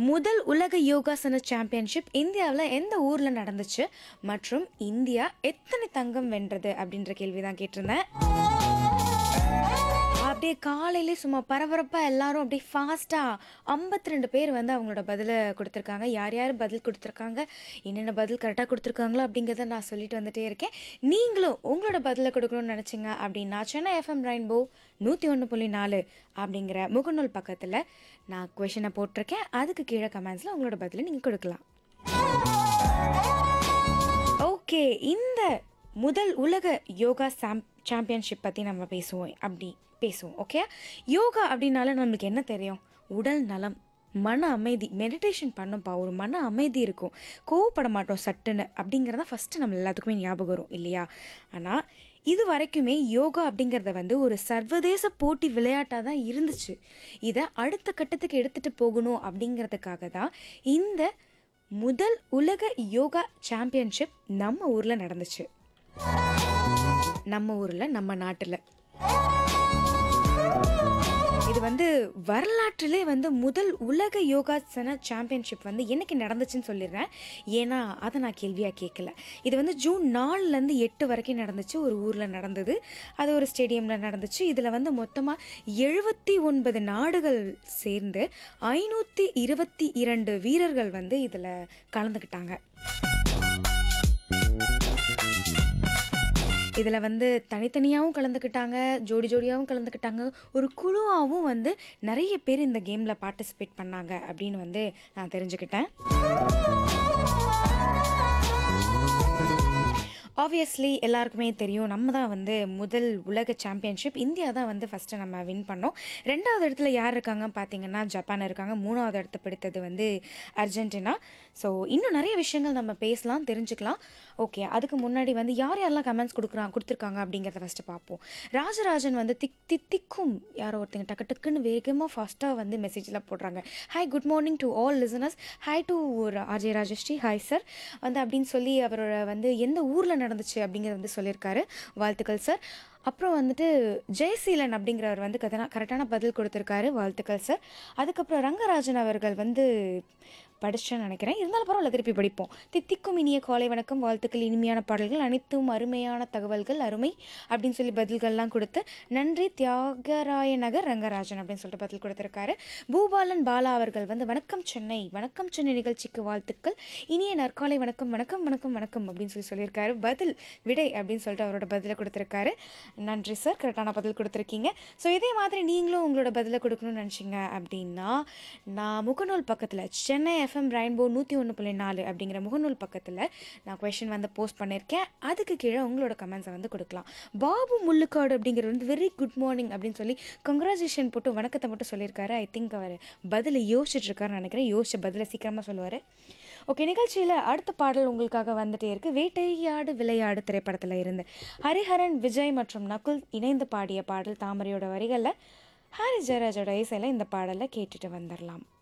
முதல் உலக யோகாசன சாம்பியன்ஷிப் இந்தியாவில் எந்த ஊரில் நடந்துச்சு மற்றும் இந்தியா எத்தனை தங்கம் வென்றது அப்படின்ற கேள்வி தான் கேட்டிருந்தேன் அப்படியே காலையிலே சும்மா பரபரப்பாக எல்லாரும் அப்படியே ஃபாஸ்ட்டாக ஐம்பத்தி ரெண்டு பேர் வந்து அவங்களோட பதிலை கொடுத்துருக்காங்க யார் யார் பதில் கொடுத்துருக்காங்க என்னென்ன பதில் கரெக்டாக கொடுத்துருக்காங்களோ அப்படிங்கிறத நான் சொல்லிட்டு வந்துட்டே இருக்கேன் நீங்களும் உங்களோட பதிலை கொடுக்கணும்னு நினச்சிங்க அப்படின்னா சென்னை எஃப்எம் ரெயின்போ நூற்றி ஒன்று புள்ளி நாலு அப்படிங்கிற முகநூல் பக்கத்தில் நான் கொஷனை போட்டிருக்கேன் அதுக்கு கீழே கமெண்ட்ஸில் உங்களோட பதிலை நீங்கள் கொடுக்கலாம் ஓகே இந்த முதல் உலக யோகா சாம் சாம்பியன்ஷிப் பற்றி நம்ம பேசுவோம் அப்படி பேசுவோம் ஓகே யோகா அப்படின்னால நம்மளுக்கு என்ன தெரியும் உடல் நலம் மன அமைதி மெடிடேஷன் பண்ணோம்ப்பா ஒரு மன அமைதி இருக்கும் கோவப்பட மாட்டோம் சட்டுன்னு அப்படிங்கிறத ஃபஸ்ட்டு நம்ம எல்லாத்துக்குமே ஞாபகம் வரும் இல்லையா ஆனால் இது வரைக்குமே யோகா அப்படிங்கிறத வந்து ஒரு சர்வதேச போட்டி விளையாட்டாக தான் இருந்துச்சு இதை அடுத்த கட்டத்துக்கு எடுத்துகிட்டு போகணும் அப்படிங்கிறதுக்காக தான் இந்த முதல் உலக யோகா சாம்பியன்ஷிப் நம்ம ஊரில் நடந்துச்சு நம்ம ஊரில் நம்ம நாட்டில் இது வந்து வரலாற்றிலே வந்து முதல் உலக யோகாசன சாம்பியன்ஷிப் வந்து என்னைக்கு நடந்துச்சுன்னு சொல்லிடுறேன் ஏன்னா அதை நான் கேள்வியாக கேட்கல இது வந்து ஜூன் நாலுலேருந்து எட்டு வரைக்கும் நடந்துச்சு ஒரு ஊரில் நடந்தது அது ஒரு ஸ்டேடியமில் நடந்துச்சு இதில் வந்து மொத்தமாக எழுபத்தி ஒன்பது நாடுகள் சேர்ந்து ஐநூற்றி இருபத்தி இரண்டு வீரர்கள் வந்து இதில் கலந்துக்கிட்டாங்க இதில் வந்து தனித்தனியாகவும் கலந்துக்கிட்டாங்க ஜோடி ஜோடியாகவும் கலந்துக்கிட்டாங்க ஒரு குழுவாகவும் வந்து நிறைய பேர் இந்த கேமில் பார்ட்டிசிபேட் பண்ணாங்க அப்படின்னு வந்து நான் தெரிஞ்சுக்கிட்டேன் ஆப்வியஸ்லி எல்லாருக்குமே தெரியும் நம்ம தான் வந்து முதல் உலக சாம்பியன்ஷிப் இந்தியா தான் வந்து ஃபஸ்ட்டு நம்ம வின் பண்ணோம் ரெண்டாவது இடத்துல யார் இருக்காங்க பார்த்தீங்கன்னா ஜப்பான் இருக்காங்க மூணாவது இடத்த பிடித்தது வந்து அர்ஜென்டினா ஸோ இன்னும் நிறைய விஷயங்கள் நம்ம பேசலாம் தெரிஞ்சுக்கலாம் ஓகே அதுக்கு முன்னாடி வந்து யார் யாரெல்லாம் கமெண்ட்ஸ் கொடுக்குறாங்க கொடுத்துருக்காங்க அப்படிங்கிறத ஃபஸ்ட்டு பார்ப்போம் ராஜராஜன் வந்து திக் திக் திக்கும் யாரோ ஒருத்தங்க டக்கு டக்குன்னு வேகமாக ஃபாஸ்ட்டாக வந்து மெசேஜ்லாம் போடுறாங்க hi good morning to all listeners hi to RJ Rajashree hi sir வந்து அப்படின்னு சொல்லி அவரோட வந்து எந்த ஊரில் நடந்துச்சு அப்படிங்கிறத வந்து சொல்லியிருக்காரு வாழ்த்துக்கள் சார் அப்புறம் வந்துட்டு ஜெயசீலன் அப்படிங்கிறவர் வந்து கதனா கரெக்டான பதில் கொடுத்துருக்காரு வாழ்த்துக்கள் சார் அதுக்கப்புறம் ரங்கராஜன் அவர்கள் வந்து படிச்சேன்னு நினைக்கிறேன் இருந்தாலும் பரவாயில்ல திருப்பி படிப்போம் தித்திக்கும் இனிய காலை வணக்கம் வாழ்த்துக்கள் இனிமையான பாடல்கள் அனைத்தும் அருமையான தகவல்கள் அருமை அப்படின்னு சொல்லி பதில்கள்லாம் கொடுத்து நன்றி தியாகராய நகர் ரங்கராஜன் அப்படின்னு சொல்லிட்டு பதில் கொடுத்துருக்காரு பூபாலன் பாலா அவர்கள் வந்து வணக்கம் சென்னை வணக்கம் சென்னை நிகழ்ச்சிக்கு வாழ்த்துக்கள் இனிய நற்காலை வணக்கம் வணக்கம் வணக்கம் வணக்கம் அப்படின்னு சொல்லி சொல்லியிருக்காரு பதில் விடை அப்படின்னு சொல்லிட்டு அவரோட பதிலை கொடுத்துருக்காரு நன்றி சார் கரெக்டான பதில் கொடுத்துருக்கீங்க ஸோ இதே மாதிரி நீங்களும் உங்களோட பதிலை கொடுக்கணும்னு நினச்சிங்க அப்படின்னா நான் முகநூல் பக்கத்தில் சென்னை எஃப்எம் ரெயின்போ நூற்றி ஒன்று புள்ளி நாலு அப்படிங்கிற முகநூல் பக்கத்தில் நான் கொஷின் வந்து போஸ்ட் பண்ணியிருக்கேன் அதுக்கு கீழே உங்களோட கமெண்ட்ஸை வந்து கொடுக்கலாம் பாபு முள்ளுக்காடு அப்படிங்கிறது வந்து வெரி குட் மார்னிங் அப்படின்னு சொல்லி கங்க்ராச்சுலேஷன் போட்டு வணக்கத்தை மட்டும் சொல்லியிருக்காரு ஐ திங்க் அவர் பதிலை யோசிச்சுட்டு இருக்காருன்னு நினைக்கிறேன் யோசிச்ச பதிலை சீக்கிரமாக சொல்லுவார் ஓகே நிகழ்ச்சியில் அடுத்த பாடல் உங்களுக்காக வந்துட்டே இருக்கு வேட்டையாடு விளையாடு திரைப்படத்தில் இருந்து ஹரிஹரன் விஜய் மற்றும் நகுல் இணைந்து பாடிய பாடல் தாமரையோட வரிகளில் ஹாரி ஜெயராஜோட இசையில் இந்த பாடலை கேட்டுட்டு வந்துடலாம்